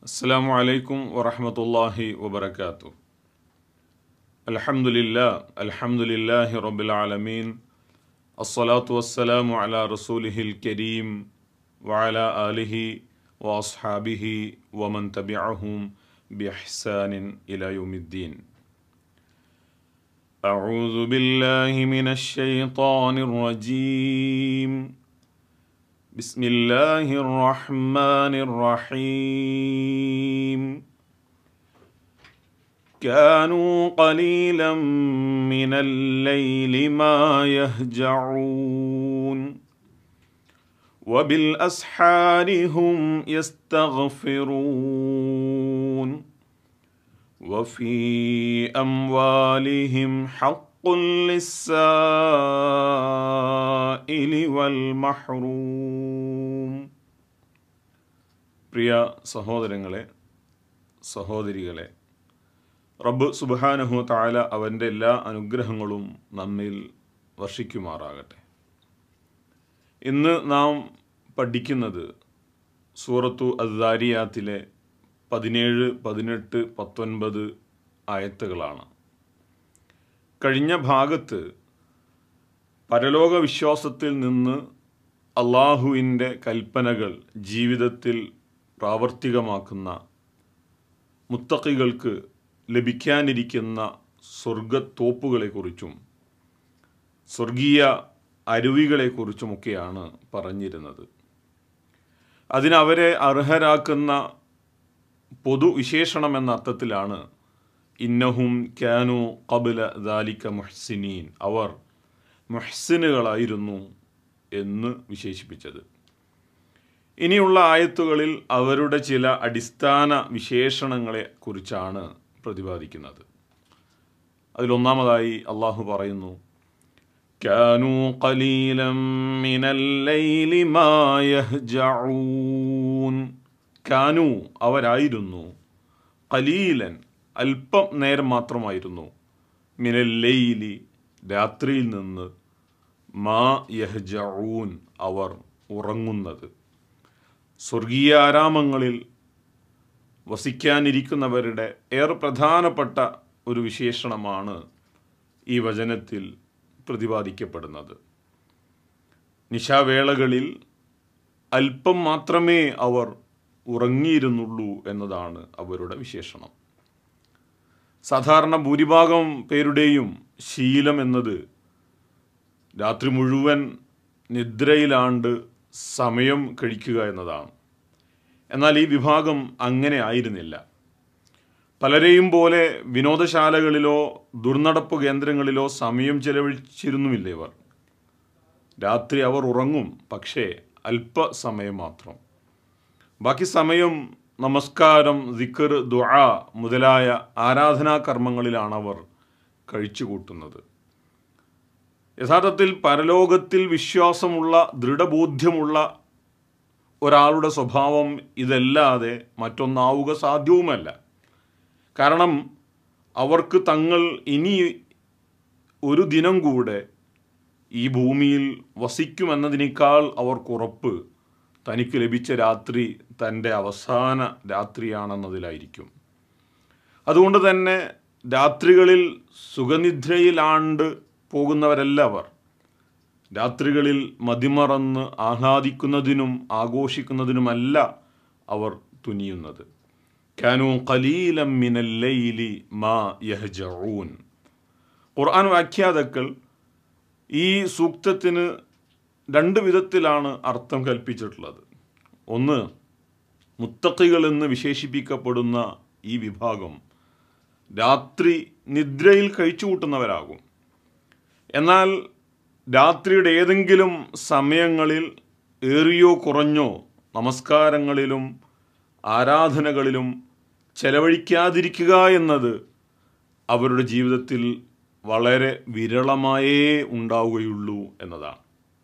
السلام عليكم ورحمة الله وبركاته الحمد لله الحمد لله رب العالمين الصلاة والسلام على رسوله الكريم وعلى آله وأصحابه ومن تبعهم بإحسان إلى يوم الدين أعوذ بالله من الشيطان الرجيم بسم الله الرحمن الرحيم كانوا قليلا من الليل ما يهجعون وبالاسحار هم يستغفرون وفي اموالهم حق للسائل والمحروم പ്രിയ സഹോദരങ്ങളെ സഹോദരികളെ റബ്ബ് സുബാനഹു താല അവൻ്റെ എല്ലാ അനുഗ്രഹങ്ങളും നമ്മിൽ വർഷിക്കുമാറാകട്ടെ ഇന്ന് നാം പഠിക്കുന്നത് സൂറത്തു അദ്ദാരിയാത്തിലെ പതിനേഴ് പതിനെട്ട് പത്തൊൻപത് ആയത്തുകളാണ് കഴിഞ്ഞ ഭാഗത്ത് പരലോക വിശ്വാസത്തിൽ നിന്ന് അള്ളാഹുവിൻ്റെ കൽപ്പനകൾ ജീവിതത്തിൽ പ്രാവർത്തികമാക്കുന്ന മുത്തക്കികൾക്ക് ലഭിക്കാനിരിക്കുന്ന സ്വർഗത്തോപ്പുകളെക്കുറിച്ചും സ്വർഗീയ അരുവികളെക്കുറിച്ചുമൊക്കെയാണ് പറഞ്ഞിരുന്നത് അതിനവരെ അർഹരാക്കുന്ന പൊതുവിശേഷണം എന്ന അർത്ഥത്തിലാണ് ഇന്നഹും ക്യാനു കബില ദാലിക മുഹ്സിനീൻ അവർ മുഹ്സിനുകളായിരുന്നു എന്ന് വിശേഷിപ്പിച്ചത് ഇനിയുള്ള ആയത്തുകളിൽ അവരുടെ ചില അടിസ്ഥാന വിശേഷണങ്ങളെ കുറിച്ചാണ് പ്രതിപാദിക്കുന്നത് അതിലൊന്നാമതായി അള്ളാഹു പറയുന്നു كانوا قليلا من الليل ما يهجعون കാനു അവരായിരുന്നു കലീലൻ അല്പം നേരം മാത്രമായിരുന്നു മിനല്ലയിലി രാത്രിയിൽ നിന്ന് മാ യഹ്ജഊൻ അവർ ഉറങ്ങുന്നത് സ്വർഗീയ ആരാമങ്ങളിൽ വസിക്കാനിരിക്കുന്നവരുടെ ഏറെ പ്രധാനപ്പെട്ട ഒരു വിശേഷണമാണ് ഈ വചനത്തിൽ പ്രതിപാദിക്കപ്പെടുന്നത് നിശാവേളകളിൽ അല്പം മാത്രമേ അവർ ഉറങ്ങിയിരുന്നുള്ളൂ എന്നതാണ് അവരുടെ വിശേഷണം സാധാരണ ഭൂരിഭാഗം പേരുടെയും ശീലം എന്നത് രാത്രി മുഴുവൻ നിദ്രയിലാണ്ട് സമയം കഴിക്കുക എന്നതാണ് എന്നാൽ ഈ വിഭാഗം അങ്ങനെ ആയിരുന്നില്ല പലരെയും പോലെ വിനോദശാലകളിലോ ദുർനടപ്പ് കേന്ദ്രങ്ങളിലോ സമയം ചെലവഴിച്ചിരുന്നുമില്ല ഇവർ രാത്രി അവർ ഉറങ്ങും പക്ഷേ അല്പസമയം മാത്രം ബാക്കി സമയം നമസ്കാരം ദിക്കർ ദുആ മുതലായ ആരാധനാ കർമ്മങ്ങളിലാണ് അവർ കഴിച്ചുകൂട്ടുന്നത് യഥാർത്ഥത്തിൽ പരലോകത്തിൽ വിശ്വാസമുള്ള ദൃഢബോധ്യമുള്ള ഒരാളുടെ സ്വഭാവം ഇതല്ലാതെ മറ്റൊന്നാവുക സാധ്യവുമല്ല കാരണം അവർക്ക് തങ്ങൾ ഇനി ഒരു ദിനം കൂടെ ഈ ഭൂമിയിൽ വസിക്കുമെന്നതിനേക്കാൾ അവർക്കുറപ്പ് തനിക്ക് ലഭിച്ച രാത്രി തൻ്റെ അവസാന രാത്രിയാണെന്നതിലായിരിക്കും അതുകൊണ്ട് തന്നെ രാത്രികളിൽ സുഖനിദ്രയിലാണ്ട് പോകുന്നവരല്ല അവർ രാത്രികളിൽ മതിമറന്ന് ആഹ്ലാദിക്കുന്നതിനും ആഘോഷിക്കുന്നതിനുമല്ല അവർ തുനിയുന്നത് കാനു കലീലം മിനല്ലൈലി മാ യഹ്ജഊൻ ഖുർആൻ വ്യാഖ്യാതാക്കൾ ഈ സൂക്തത്തിന് രണ്ട് വിധത്തിലാണ് അർത്ഥം കൽപ്പിച്ചിട്ടുള്ളത് ഒന്ന് മുത്തക്കികൾ എന്ന് വിശേഷിപ്പിക്കപ്പെടുന്ന ഈ വിഭാഗം രാത്രി നിദ്രയിൽ കഴിച്ചുകൂട്ടുന്നവരാകും എന്നാൽ രാത്രിയുടെ ഏതെങ്കിലും സമയങ്ങളിൽ ഏറിയോ കുറഞ്ഞോ നമസ്കാരങ്ങളിലും ആരാധനകളിലും ചെലവഴിക്കാതിരിക്കുക എന്നത് അവരുടെ ജീവിതത്തിൽ വളരെ വിരളമായേ ഉണ്ടാവുകയുള്ളൂ എന്നതാണ്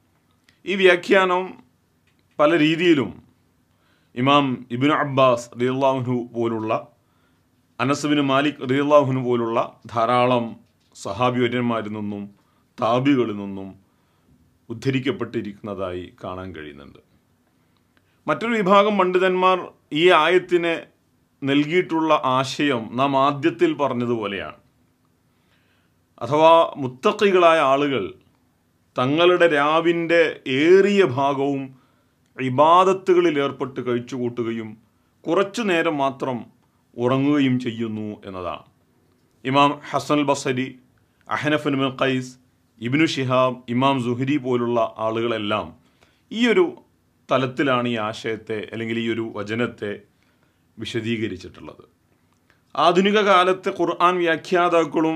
ഈ വ്യാഖ്യാനം പല രീതിയിലും ഇമാം ഇബിൻ അബ്ബാസ് റിയല്ലാഹുനു പോലുള്ള അനസുബിന് മാലിക് റിയല്ലാഹുനു പോലുള്ള ധാരാളം സഹാബിവര്യന്മാരിൽ നിന്നും താബികളിൽ നിന്നും ഉദ്ധരിക്കപ്പെട്ടിരിക്കുന്നതായി കാണാൻ കഴിയുന്നുണ്ട് മറ്റൊരു വിഭാഗം പണ്ഡിതന്മാർ ഈ ആയത്തിനെ നൽകിയിട്ടുള്ള ആശയം നാം ആദ്യത്തിൽ പറഞ്ഞതുപോലെയാണ് അഥവാ മുത്തക്കികളായ ആളുകൾ തങ്ങളുടെ രാവിൻ്റെ ഏറിയ ഭാഗവും ഇബാദത്തുകളിൽ ഏർപ്പെട്ട് കഴിച്ചുകൂട്ടുകയും കുറച്ചു നേരം മാത്രം ഉറങ്ങുകയും ചെയ്യുന്നു എന്നതാണ് ഇമാം Hasan Basri Ahnaf bin Qais ibn Shihab ഇമാം സുഹരി പോലുള്ള ആളുകളെല്ലാം ഈ ഒരു തലത്തിലാണ് ഈ ആശയത്തെ അല്ലെങ്കിൽ ഈ ഒരു വചനത്തെ വിശദീകരിച്ചിട്ടുള്ളത് ആധുനിക കാലത്തെ ഖുർആൻ വ്യാഖ്യാതാക്കളും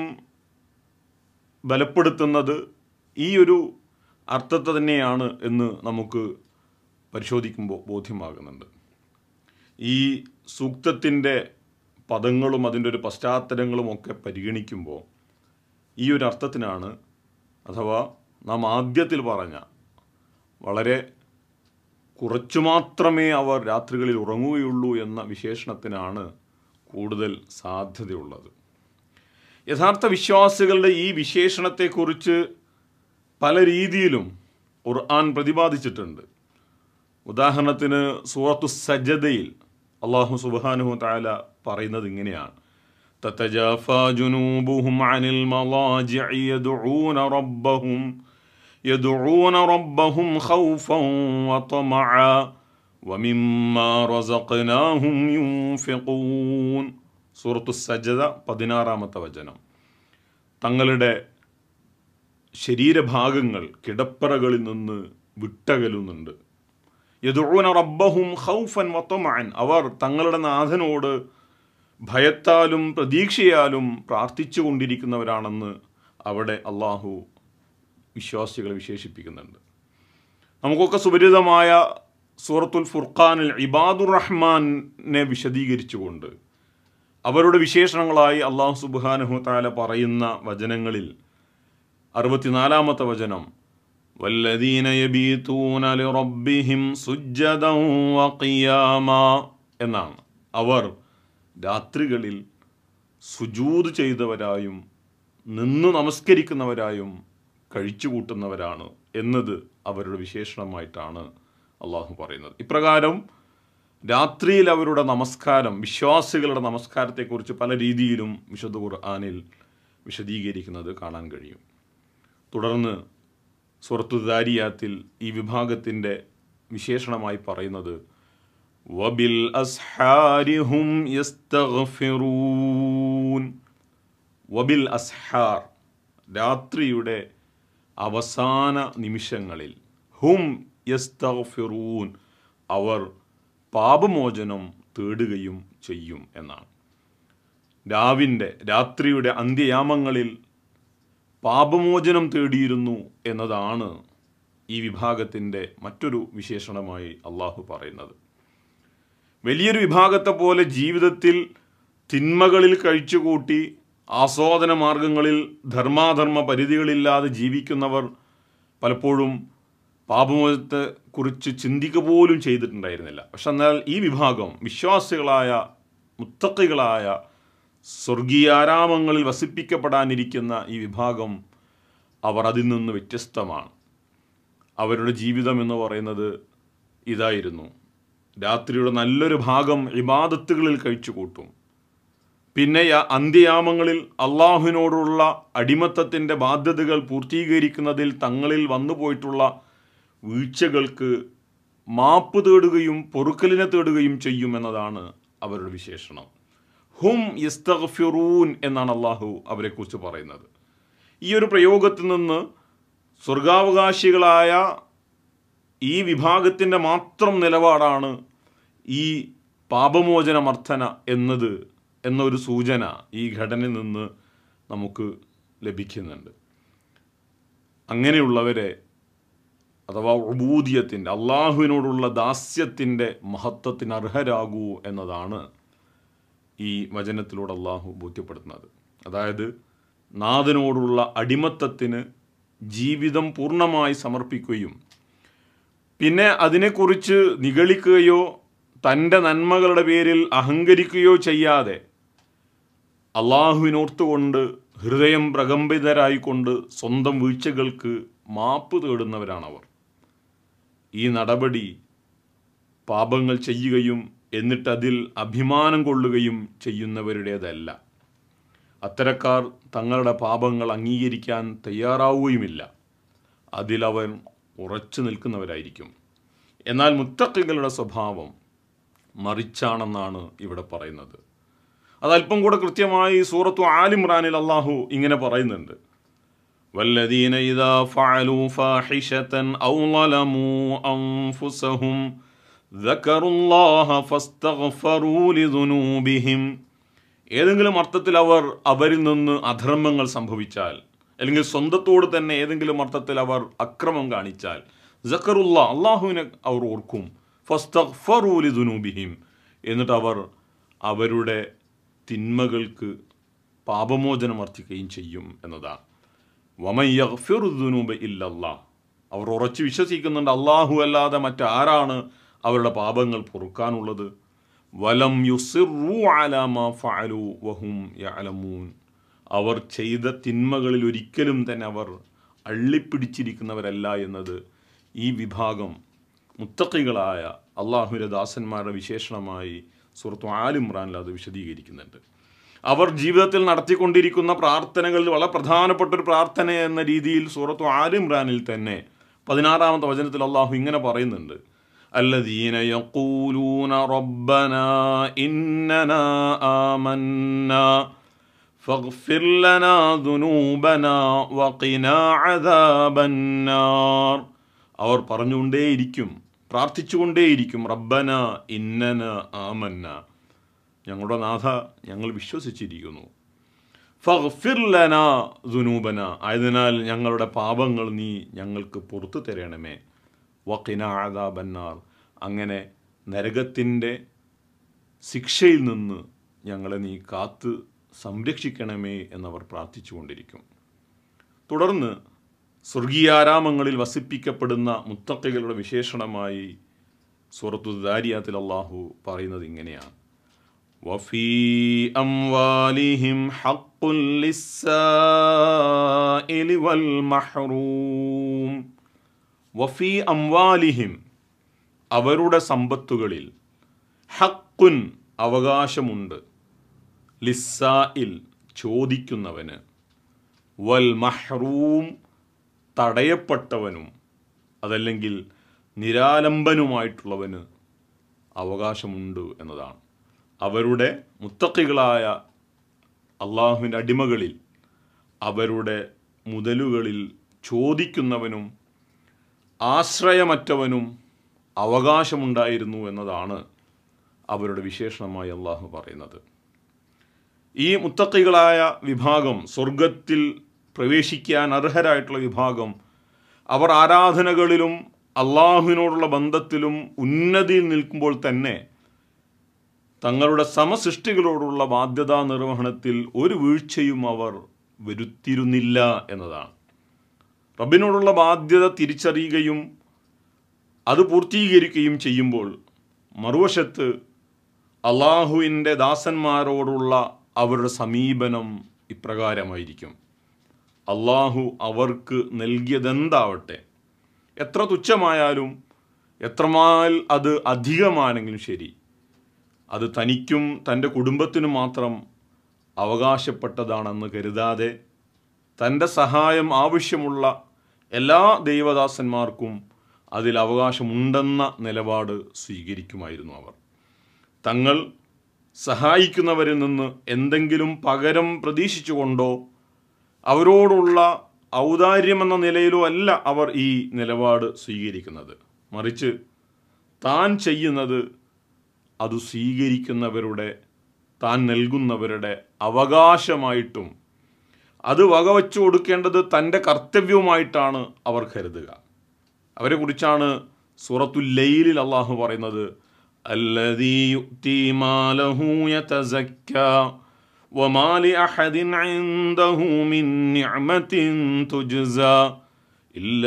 ബലപ്പെടുത്തുന്നത് ഈ ഒരു അർത്ഥത്തെ തന്നെയാണ് എന്ന് നമുക്ക് പരിശോധിക്കുമ്പോൾ ബോധ്യമാകുന്നുണ്ട് ഈ സൂക്തത്തിൻ്റെ പദങ്ങളും അതിൻ്റെ ഒരു പശ്ചാത്തലങ്ങളും ഒക്കെ പരിഗണിക്കുമ്പോൾ ഈ ഒരു അർത്ഥത്തിനാണ് അഥവാ നാം ആദ്യത്തിൽ പറഞ്ഞ വളരെ കുറച്ചു മാത്രമേ അവർ രാത്രികളിൽ ഉറങ്ങുകയുള്ളൂ എന്ന വിശേഷണത്തിനാണ് കൂടുതൽ സാധ്യതയുള്ളത് യഥാർത്ഥ വിശ്വാസികളുടെ ഈ വിശേഷണത്തെക്കുറിച്ച് പല രീതിയിലും ഖുർആൻ പ്രതിപാദിച്ചിട്ടുണ്ട് ഉദാഹരണത്തിന് സൂറത്തു സജദയിൽ അള്ളാഹു സുബാനുഹു താല പറയുന്നത് ഇങ്ങനെയാണ് تتجافى جنوبهم عن المضاجع يدعون ربهم يدعون ربهم خوفا وطمعا ومما رزقناهم ينفقون സൂറത്തു സജദ പതിനാറാമത്തെ വചനം തങ്ങളുടെ ശരീരഭാഗങ്ങൾ കിടപ്പറകളിൽ നിന്ന് വിട്ടകലുന്നുണ്ട് യദുഊന റബ്ബഹും ഖൗഫൻ വത്തമഅൻ അവർ തങ്ങളുടെ നാഥനോട് ഭയത്താലും പ്രതീക്ഷയാലും പ്രാർത്ഥിച്ചു കൊണ്ടിരിക്കുന്നവരാണെന്ന് അവിടെ അള്ളാഹു വിശ്വാസികളെ വിശേഷിപ്പിക്കുന്നുണ്ട് നമുക്കൊക്കെ സുപരിതമായ സൂറത്തുൽ ഫുർഖാനിൽ ഇബാദുർ റഹ്മാനെ വിശദീകരിച്ചുകൊണ്ട് അവരുടെ വിശേഷണങ്ങളായി അള്ളാഹു സുബാനഹു താല പറയുന്ന വചനങ്ങളിൽ അറുപത്തിനാലാമത്തെ വചനം വല്ലദീന യബീതൂന ലിറബ്ബിഹിം സുജ്ജദൻ വഖിയാമ എന്നാണ് അവർ രാത്രികളിൽ സുജൂത് ചെയ്തവരായും നിന്ന് നമസ്കരിക്കുന്നവരായും കഴിച്ചുകൂട്ടുന്നവരാണ് എന്നത് അവരുടെ വിശേഷണമായിട്ടാണ് അള്ളാഹു പറയുന്നത് ഇപ്രകാരം രാത്രിയിൽ അവരുടെ നമസ്കാരം വിശ്വാസികളുടെ നമസ്കാരത്തെക്കുറിച്ച് പല രീതിയിലും വിശുദ്ധ ഖുർആാനിൽ വിശദീകരിക്കുന്നത് കാണാൻ കഴിയും തുടർന്ന് സുറത്തു ദാരിയാത്തിൽ ഈ വിഭാഗത്തിൻ്റെ വിശേഷണമായി പറയുന്നത് വബിൽ അസ്ഹാരിഹും യസ്തഗ്ഫിറൂൻ വബിൽ അസ്ഹാർ രാത്രിയുടെ അവസാന നിമിഷങ്ങളിൽ ഹും യസ്തഗ്ഫിറൂൻ അവർ പാപമോചനം തേടുകയും ചെയ്യും എന്നാണ് രാവിൻ്റെ രാത്രിയുടെ അന്ത്യയാമങ്ങളിൽ പാപമോചനം തേടിയിരുന്നു എന്നതാണ് ഈ വിഭാഗത്തിൻ്റെ മറ്റൊരു വിശേഷണമായി അള്ളാഹു പറയുന്നത് വലിയൊരു വിഭാഗത്തെ പോലെ ജീവിതത്തിൽ തിന്മകളിൽ കഴിച്ചുകൂട്ടി ആസ്വാദന മാർഗങ്ങളിൽ ധർമാധർമ്മ പരിധികളില്ലാതെ ജീവിക്കുന്നവർ പലപ്പോഴും പാപമോചത്തെ കുറിച്ച് ചിന്തിക്കുക പോലും ചെയ്തിട്ടുണ്ടായിരുന്നില്ല പക്ഷെ എന്നാൽ ഈ വിഭാഗം വിശ്വാസികളായ മുത്തക്കികളായ സ്വർഗീയാരാമങ്ങളിൽ വസിപ്പിക്കപ്പെടാനിരിക്കുന്ന ഈ വിഭാഗം അവർ അതിൽ നിന്ന് വ്യത്യസ്തമാണ് അവരുടെ ജീവിതം എന്ന് പറയുന്നത് ഇതായിരുന്നു രാത്രിയുടെ നല്ലൊരു ഭാഗം ഇബാദത്തുകളിൽ കഴിച്ചു കൂട്ടും പിന്നെ യ- അന്ത്യയാമങ്ങളിൽ അള്ളാഹുവിനോടുള്ള അടിമത്തത്തിൻ്റെ ബാധ്യതകൾ പൂർത്തീകരിക്കുന്നതിൽ തങ്ങളിൽ വന്നുപോയിട്ടുള്ള വീഴ്ചകൾക്ക് മാപ്പ് തേടുകയും പൊറുക്കലിനെ തേടുകയും ചെയ്യും എന്നതാണ് അവരുടെ വിശേഷണം ഹും യസ്തഗ്ഫിറൂൻ എന്നാണ് അള്ളാഹു അവരെക്കുറിച്ച് പറയുന്നത് ഈ ഒരു പ്രയോഗത്തിൽ നിന്ന് സ്വർഗാവകാശികളായ ഈ വിഭാഗത്തിൻ്റെ മാത്രം നിലപാടാണ് ഈ പാപമോചനമർത്ഥന എന്നത് എന്നൊരു സൂചന ഈ ഘടനയിൽ നിന്ന് നമുക്ക് ലഭിക്കുന്നുണ്ട് അങ്ങനെയുള്ളവരെ അഥവാ ഉബൂദിയത്തിൻ്റെ അള്ളാഹുവിനോടുള്ള ദാസ്യത്തിൻ്റെ മഹത്വത്തിന് അർഹരാകൂ എന്നതാണ് ഈ വചനത്തിലൂടെ അള്ളാഹു ബോധ്യപ്പെടുത്തുന്നത് അതായത് നാഥനോടുള്ള അടിമത്തത്തിന് ജീവിതം പൂർണ്ണമായി സമർപ്പിക്കുകയും പിന്നെ അതിനെക്കുറിച്ച് നിഗളിക്കുകയോ തൻ്റെ നന്മകളുടെ പേരിൽ അഹങ്കരിക്കുകയോ ചെയ്യാതെ അള്ളാഹുവിനോർത്തുകൊണ്ട് ഹൃദയം പ്രകമ്പിതരായിക്കൊണ്ട് സ്വന്തം വീഴ്ചകൾക്ക് മാപ്പ് തേടുന്നവരാണവർ ഈ നടപടി പാപങ്ങൾ ചെയ്യുകയും എന്നിട്ട് അതിൽ അഭിമാനം കൊള്ളുകയും ചെയ്യുന്നവരുടേതല്ല അത്തരക്കാർ തങ്ങളുടെ പാപങ്ങൾ അംഗീകരിക്കാൻ തയ്യാറാവുകയുമില്ല അതിലവൻ ഉറച്ചു നിൽക്കുന്നവരായിരിക്കും എന്നാൽ മുത്തക്കികളുടെ സ്വഭാവം മറിച്ചാണെന്നാണ് ഇവിടെ പറയുന്നത് അതല്പം കൂടെ കൃത്യമായി സൂറത്തു ആലിമ്രാനിൽ അള്ളാഹു ഇങ്ങനെ പറയുന്നുണ്ട് والذين إذا فعلوا فاحشة أو ظلموا أنفسهم ذكروا الله فاستغفروا لذنوبهم ഏതെങ്കിലും അർത്ഥത്തിൽ അവർ അവരിൽ നിന്ന് അധർമ്മങ്ങൾ സംഭവിച്ചാൽ അല്ലെങ്കിൽ സ്വന്തത്തോട് തന്നെ ഏതെങ്കിലും അർത്ഥത്തിൽ അവർ അക്രമം കാണിച്ചാൽ ജക്കറുല്ല അള്ളാഹുവിനെ അവർ ഓർക്കും ഫസ്തഫറൂലി ദുനൂബിഹിം എന്നിട്ട് അവർ അവരുടെ തിന്മകൾക്ക് പാപമോചനം അർത്ഥിക്കുകയും ചെയ്യും എന്നതാണ് വമയ്യഫിറുദ്നൂബ് ഇല്ലല്ലാ അവർ ഉറച്ചു വിശ്വസിക്കുന്നുണ്ട് അള്ളാഹു അല്ലാതെ മറ്റാരാണ് അവരുടെ പാപങ്ങൾ പൊറുക്കാനുള്ളത് വലം യുസിറു അലാമ ഫഅലു വഹും യഅലമൂൻ അവർ ചെയ്ത തിന്മകളിൽ ഒരിക്കലും തന്നെ അവർ അള്ളിപ്പിടിച്ചിരിക്കുന്നവരല്ല എന്നത് ഈ വിഭാഗം മുത്തക്കികളായ അള്ളാഹുവിൻ്റെ ദാസന്മാരുടെ വിശേഷണമായി സുഹൃത്തു ആലിമ്രാനിൽ അത് വിശദീകരിക്കുന്നുണ്ട് അവർ ജീവിതത്തിൽ നടത്തിക്കൊണ്ടിരിക്കുന്ന പ്രാർത്ഥനകളിൽ വളരെ പ്രധാനപ്പെട്ട ഒരു പ്രാർത്ഥന എന്ന രീതിയിൽ സൂറത്തു ആലിമ്രാനിൽ തന്നെ പതിനാറാമത്തെ വചനത്തിൽ അള്ളാഹു ഇങ്ങനെ പറയുന്നുണ്ട് الذين يقولون ربنا إننا آمنا فاغفر لنا ذنوبنا وقنا عذاب النار അവർ പറഞ്ഞുകൊണ്ടേയിരിക്കും പ്രാർത്ഥിച്ചുകൊണ്ടേയിരിക്കും റബ്ബന ഇന്നന ആമന്ന ഞങ്ങളുടെ നാഥ ഞങ്ങൾ വിശ്വസിച്ചിരിക്കുന്നു ഫിർലന ദുനൂബന ആയതിനാൽ ഞങ്ങളുടെ പാപങ്ങൾ നീ ഞങ്ങൾക്ക് പുറത്തു തരണമേ വക്കിന ആദാബന്നാർ അങ്ങനെ നരകത്തിൻ്റെ ശിക്ഷയിൽ നിന്ന് ഞങ്ങളെ നീ കാത്ത് സംരക്ഷിക്കണമേ എന്നവർ പ്രാർത്ഥിച്ചുകൊണ്ടിരിക്കും തുടർന്ന് സ്വർഗീയാരാമങ്ങളിൽ വസിപ്പിക്കപ്പെടുന്ന മുത്തക്കകളുടെ വിശേഷണമായി സൂറത്തു ദാരിയാത്തിൽ അള്ളാഹു പറയുന്നത് ഇങ്ങനെയാണ് وفي أموالهم حق للسائل والمحروم വഫി അംവാലിഹിം അവരുടെ സമ്പത്തുകളിൽ ഹക്കുൻ അവകാശമുണ്ട് ലിസ്സായിൽ ചോദിക്കുന്നവന് വൽ മഹ്റൂം തടയപ്പെട്ടവനും അതല്ലെങ്കിൽ നിരാലംബനുമായിട്ടുള്ളവന് അവകാശമുണ്ട് എന്നതാണ് അവരുടെ മുത്തക്കികളായ അള്ളാഹുവിൻ്റെ അടിമകളിൽ അവരുടെ മുതലുകളിൽ ചോദിക്കുന്നവനും ആശ്രയമറ്റവനും അവകാശമുണ്ടായിരുന്നു എന്നതാണ് അവരുടെ വിശേഷണമായി അള്ളാഹു പറയുന്നത് ഈ മുത്തക്കികളായ വിഭാഗം സ്വർഗത്തിൽ പ്രവേശിക്കാൻ അർഹരായിട്ടുള്ള വിഭാഗം അവർ ആരാധനകളിലും അള്ളാഹുവിനോടുള്ള ബന്ധത്തിലും ഉന്നതിയിൽ നിൽക്കുമ്പോൾ തന്നെ തങ്ങളുടെ സമസൃഷ്ടികളോടുള്ള ബാധ്യതാ നിർവഹണത്തിൽ ഒരു വീഴ്ചയും അവർ വരുത്തിയിരുന്നില്ല എന്നതാണ് റബ്ബിനോടുള്ള ബാധ്യത തിരിച്ചറിയുകയും അത് പൂർത്തീകരിക്കുകയും ചെയ്യുമ്പോൾ മറുവശത്ത് അള്ളാഹുവിൻ്റെ ദാസന്മാരോടുള്ള അവരുടെ സമീപനം ഇപ്രകാരമായിരിക്കും അള്ളാഹു അവർക്ക് നൽകിയതെന്താവട്ടെ എത്ര തുച്ഛമായാലും എത്രമാൽ അത് അധികമാണെങ്കിലും ശരി അത് തനിക്കും തൻ്റെ കുടുംബത്തിനും മാത്രം അവകാശപ്പെട്ടതാണെന്ന് കരുതാതെ തൻ്റെ സഹായം ആവശ്യമുള്ള എല്ലാ ദൈവദാസന്മാർക്കും അതിൽ അവകാശമുണ്ടെന്ന നിലപാട് സ്വീകരിക്കുമായിരുന്നു അവർ തങ്ങൾ സഹായിക്കുന്നവരിൽ നിന്ന് എന്തെങ്കിലും പകരം പ്രതീക്ഷിച്ചുകൊണ്ടോ അവരോടുള്ള ഔദാര്യമെന്ന നിലയിലോ അല്ല അവർ ഈ നിലപാട് സ്വീകരിക്കുന്നത് മറിച്ച് താൻ ചെയ്യുന്നത് അത് സ്വീകരിക്കുന്നവരുടെ താൻ നൽകുന്നവരുടെ അവകാശമായിട്ടും അത് വകവച്ചു കൊടുക്കേണ്ടത് തൻ്റെ കർത്തവ്യവുമായിട്ടാണ് അവർ കരുതുക അവരെക്കുറിച്ചാണ് സൂറത്തുൽ ലൈലിൽ അള്ളാഹു പറയുന്നത് الذي يؤتي ماله يتزكى وما لأحد عنده من نعمة تجزى إلا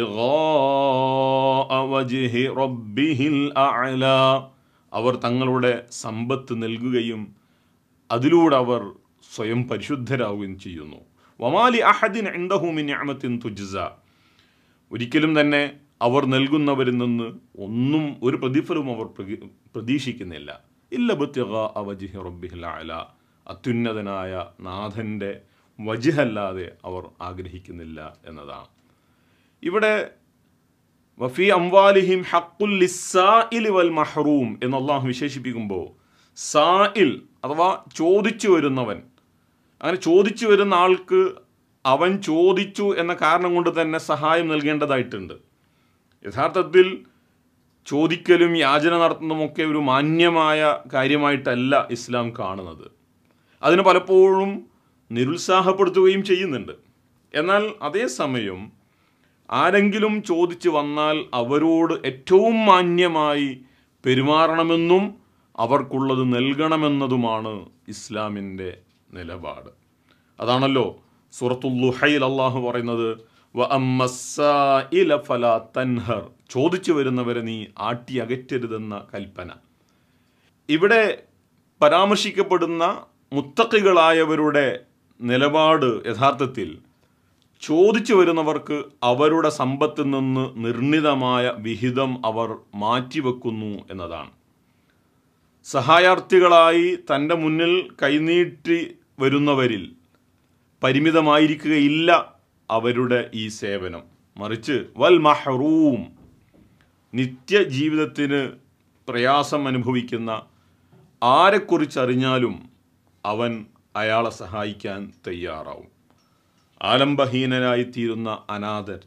ابتغاء وجه ربه الأعلى അവർ തങ്ങളുടെ സമ്പത്ത് നൽകുകയും അതിലൂടെ അവർ സ്വയം പരിശുദ്ധരാവുകയും ചെയ്യുന്നു വമാലി അഹദിൻ എന്തഹൂമിൻ ഞാമത്തിൻ തുജ്സ ഒരിക്കലും തന്നെ അവർ നൽകുന്നവരിൽ നിന്ന് ഒന്നും ഒരു പ്രതിഫലവും അവർ പ്രതി- പ്രതീക്ഷിക്കുന്നില്ല ഇല്ല ബുത്തിഗ അവജിഹ് റബ്ബിഹിൽ അല അത്യുന്നതനായ നാഥൻ്റെ വജിഹല്ലാതെ അവർ ആഗ്രഹിക്കുന്നില്ല എന്നതാണ് ഇവിടെ വഫി അംവാലിഹിം ഹക്കുൽ ലിസ്സാഇൽ വൽ മഹ്റൂം എന്ന് അള്ളാഹു വിശേഷിപ്പിക്കുമ്പോൾ സാഇൽ അഥവാ ചോദിച്ചു വരുന്നവൻ അങ്ങനെ ചോദിച്ചു വരുന്ന ആൾക്ക് അവൻ ചോദിച്ചു എന്ന കാരണം കൊണ്ട് തന്നെ സഹായം നൽകേണ്ടതായിട്ടുണ്ട് യഥാർത്ഥത്തിൽ ചോദിക്കലും യാചന നടത്തുന്നതുമൊക്കെ ഒരു മാന്യമായ കാര്യമായിട്ടല്ല ഇസ്ലാം കാണുന്നത് അതിന് പലപ്പോഴും നിരുത്സാഹപ്പെടുത്തുകയും ചെയ്യുന്നുണ്ട് എന്നാൽ അതേസമയം ആരെങ്കിലും ചോദിച്ചു വന്നാൽ അവരോട് ഏറ്റവും മാന്യമായി പെരുമാറണമെന്നും അവർക്കുള്ളത് നൽകണമെന്നതുമാണ് ഇസ്ലാമിൻ്റെ നിലപാട് അതാണല്ലോ സൂറത്തുല്ലുഹയിൽ അള്ളാഹു പറയുന്നത് "വ അമ്മസ്സായില ഫലാ തൻഹർ ചോദിച്ചു വരുന്നവരെ നീ ആട്ടി അകറ്റരുതെന്ന കൽപ്പന ഇവിടെ പരാമർശിക്കപ്പെടുന്ന മുത്തക്കികളായവരുടെ നിലപാട് യഥാർത്ഥത്തിൽ ചോദിച്ചു വരുന്നവർക്ക് അവരുടെ സമ്പത്തിൽ നിന്ന് നിർണിതമായ വിഹിതം അവർ മാറ്റിവെക്കുന്നു എന്നതാണ് സഹായാർത്ഥികളായി തൻ്റെ മുന്നിൽ കൈനീട്ടി വരുന്നവരിൽ പരിമിതമായിരിക്കുകയില്ല അവരുടെ ഈ സേവനം മറിച്ച് വൽ മഹ്റൂം നിത്യജീവിതത്തിന് പ്രയാസം അനുഭവിക്കുന്ന ആരെക്കുറിച്ചറിഞ്ഞാലും അവൻ അയാളെ സഹായിക്കാൻ തയ്യാറാവും ആലംബഹീനരായിത്തീരുന്ന അനാഥർ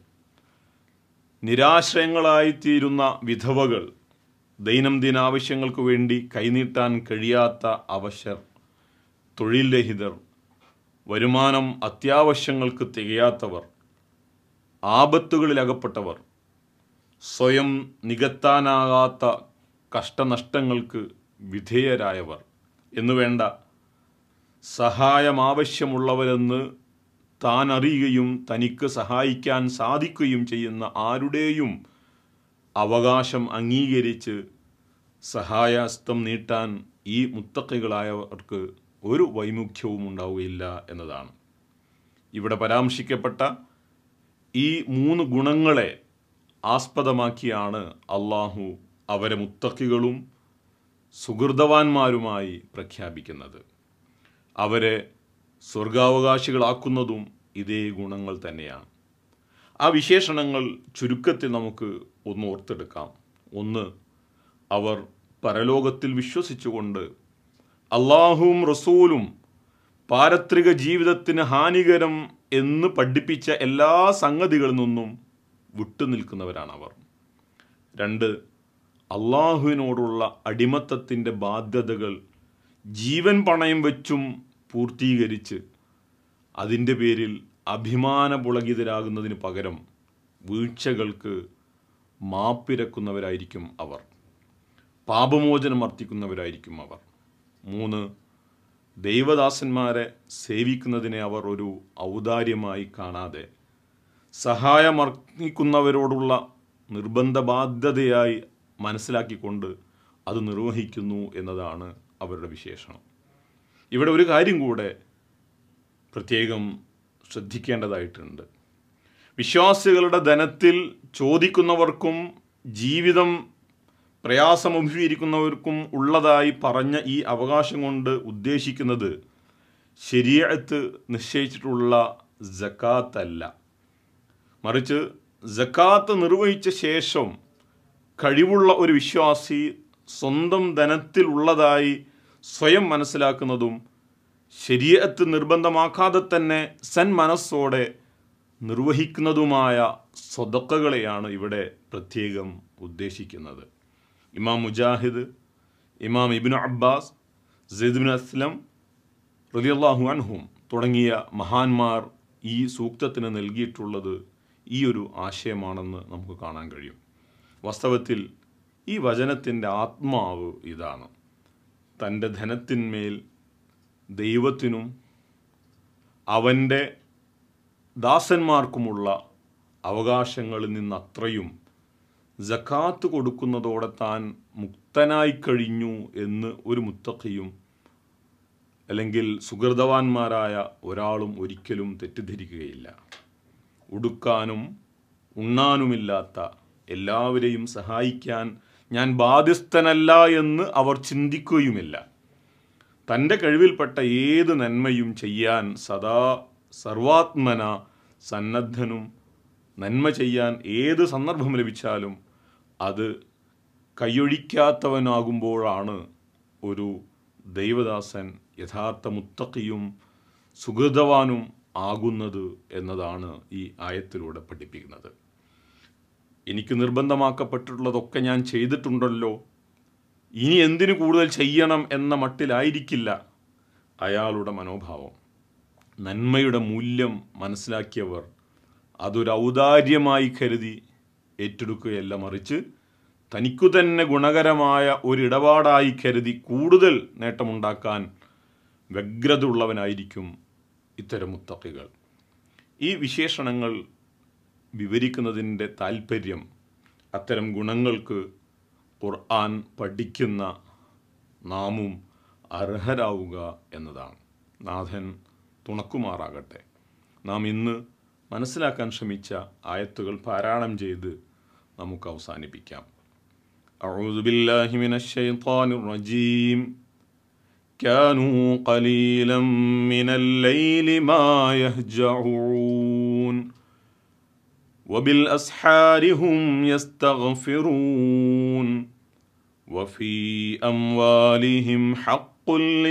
നിരാശ്രയങ്ങളായിത്തീരുന്ന വിധവകൾ ദൈനംദിന ആവശ്യങ്ങൾക്ക് വേണ്ടി കൈനീട്ടാൻ കഴിയാത്ത അവശർ തൊഴിൽ രഹിതർ വരുമാനം അത്യാവശ്യങ്ങൾക്ക് തികയാത്തവർ ആപത്തുകളിലകപ്പെട്ടവർ സ്വയം നികത്താനാകാത്ത കഷ്ടനഷ്ടങ്ങൾക്ക് വിധേയരായവർ എന്നുവേണ്ട സഹായം ആവശ്യമുള്ളവരെന്ന് താൻ അറിയുകയും തനിക്ക് സഹായിക്കാൻ സാധിക്കുകയും ചെയ്യുന്ന ആരുടെയും അവകാശം അംഗീകരിച്ച് സഹായഹസ്തം നീട്ടാൻ ഈ മുത്തക്കികളായവർക്ക് ഒരു വൈമുഖ്യവും ഉണ്ടാവുകയില്ല എന്നതാണ് ഇവിടെ പരാമർശിക്കപ്പെട്ട ഈ മൂന്ന് ഗുണങ്ങളെ ആസ്പദമാക്കിയാണ് അള്ളാഹു അവരെ മുത്തക്കികളും സുഹൃതവാന്മാരുമായി പ്രഖ്യാപിക്കുന്നത് അവരെ സ്വർഗാവകാശികളാക്കുന്നതും ഇതേ ഗുണങ്ങൾ തന്നെയാണ് ആ വിശേഷണങ്ങൾ ചുരുക്കത്തിൽ നമുക്ക് ഒന്ന് ഓർത്തെടുക്കാം ഒന്ന് അവർ പരലോകത്തിൽ വിശ്വസിച്ചുകൊണ്ട് അള്ളാഹുവും റസൂലും പാരത്രിക ജീവിതത്തിന് ഹാനികരം എന്ന് പഠിപ്പിച്ച എല്ലാ സംഗതികളിൽ നിന്നും വിട്ടുനിൽക്കുന്നവരാണ് അവർ രണ്ട് അള്ളാഹുവിനോടുള്ള അടിമത്തത്തിൻ്റെ ബാധ്യതകൾ ജീവൻ പണയം വെച്ചും പൂർത്തീകരിച്ച് അതിൻ്റെ പേരിൽ അഭിമാനപുളകിതരാകുന്നതിന് പകരം വീഴ്ചകൾക്ക് മാപ്പിരക്കുന്നവരായിരിക്കും അവർ പാപമോചനം അർത്ഥിക്കുന്നവരായിരിക്കും അവർ മൂന്ന് ദൈവദാസന്മാരെ സേവിക്കുന്നതിനെ അവർ ഒരു ഔദാര്യമായി കാണാതെ സഹായമർഹിക്കുന്നവരോടുള്ള നിർബന്ധ ബാധ്യതയായി മനസ്സിലാക്കിക്കൊണ്ട് അത് നിർവഹിക്കുന്നു എന്നതാണ് അവരുടെ വിശേഷണം ഇവിടെ ഒരു കാര്യം കൂടെ പ്രത്യേകം ശ്രദ്ധിക്കേണ്ടതായിട്ടുണ്ട് വിശ്വാസികളുടെ ധനത്തിൽ ചോദിക്കുന്നവർക്കും ജീവിതം പ്രയാസം അഭിമുഖീകരിക്കുന്നവർക്കും ഉള്ളതായി പറഞ്ഞ ഈ അവകാശം കൊണ്ട് ഉദ്ദേശിക്കുന്നത് ശരിയത്ത് നിശ്ചയിച്ചിട്ടുള്ള ജക്കാത്തല്ല മറിച്ച് ജക്കാത്ത് നിർവഹിച്ച ശേഷം കഴിവുള്ള ഒരു വിശ്വാസി സ്വന്തം ധനത്തിൽ ഉള്ളതായി സ്വയം മനസ്സിലാക്കുന്നതും ശരീരത്ത് നിർബന്ധമാക്കാതെ തന്നെ സൻ മനസ്സോടെ നിർവഹിക്കുന്നതുമായ സ്വതക്കകളെയാണ് ഇവിടെ പ്രത്യേകം ഉദ്ദേശിക്കുന്നത് ഇമാം മുജാഹിദ് ഇമാം ഇബിൻ അബ്ബാസ് സെയ്ദ്ബിൻ അസ്ലം റലിയല്ലാഹു അൻഹും തുടങ്ങിയ മഹാന്മാർ ഈ സൂക്തത്തിന് നൽകിയിട്ടുള്ളത് ഈ ഒരു ആശയമാണെന്ന് നമുക്ക് കാണാൻ കഴിയും വാസ്തവത്തിൽ ഈ വചനത്തിൻ്റെ ആത്മാവ് ഇതാണ് തൻ്റെ ധനത്തിന്മേൽ ദൈവത്തിനും അവൻ്റെ ദാസന്മാർക്കുമുള്ള അവകാശങ്ങളിൽ നിന്നത്രയും ജക്കാത്ത് കൊടുക്കുന്നതോടെ താൻ മുക്തനായി കഴിഞ്ഞു എന്ന് ഒരു മുത്തഖിയും അല്ലെങ്കിൽ സുഹൃതവാന്മാരായ ഒരാളും ഒരിക്കലും തെറ്റിദ്ധരിക്കുകയില്ല ഉടുക്കാനും ഉണ്ണാനുമില്ലാത്ത എല്ലാവരെയും സഹായിക്കാൻ ഞാൻ ബാധ്യസ്ഥനല്ല എന്ന് അവർ ചിന്തിക്കുകയുമില്ല തൻ്റെ കഴിവിൽപ്പെട്ട ഏത് നന്മയും ചെയ്യാൻ സദാ സർവാത്മന സന്നദ്ധനും നന്മ ചെയ്യാൻ ഏത് സന്ദർഭം ലഭിച്ചാലും അത് കൈയൊഴിക്കാത്തവനാകുമ്പോഴാണ് ഒരു ദൈവദാസൻ യഥാർത്ഥ മുത്തക്കിയും സുഹൃതവാനും ആകുന്നത് എന്നതാണ് ഈ ആയത്തിലൂടെ പഠിപ്പിക്കുന്നത് എനിക്ക് നിർബന്ധമാക്കപ്പെട്ടിട്ടുള്ളതൊക്കെ ഞാൻ ചെയ്തിട്ടുണ്ടല്ലോ ഇനി എന്തിനു കൂടുതൽ ചെയ്യണം എന്ന മട്ടിലായിരിക്കില്ല അയാളുടെ മനോഭാവം നന്മയുടെ മൂല്യം മനസ്സിലാക്കിയവർ അതൊരു ഔദാര്യമായി കരുതി ഏറ്റെടുക്കുകയല്ല മറിച്ച് തനിക്കു തന്നെ ഗുണകരമായ ഒരിടപാടായി കരുതി കൂടുതൽ നേട്ടമുണ്ടാക്കാൻ വ്യഗ്രത ഉള്ളവനായിരിക്കും ഇത്തരം മുത്തക്കികൾ ഈ വിശേഷണങ്ങൾ വിവരിക്കുന്നതിൻ്റെ താല്പര്യം അത്തരം ഗുണങ്ങൾക്ക് ഖുർആൻ പഠിക്കുന്ന നാമും അർഹരാവുക എന്നതാണ് നാഥൻ തുണക്കുമാറാകട്ടെ നാം ഇന്ന് മനസ്സിലാക്കാൻ ശ്രമിച്ച ആയത്തുകൾ പാരായണം ചെയ്ത് നമുക്ക് അവസാനിപ്പിക്കാം أعوذ بالله من الشيطان الرجيم كانوا قليلا من الليل ما يهجعون وبالأسحار هم يستغفرون وفي أموالهم حق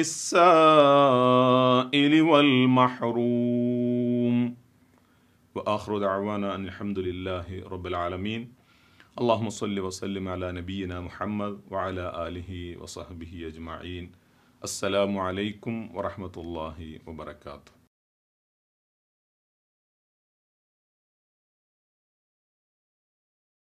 للسائل والمحروم وآخر دعوانا أن الحمد لله رب العالمين اللهم صل وسلم على نبينا محمد وعلى آله وصحبه أجمعين السلام عليكم ورحمة الله وبركاته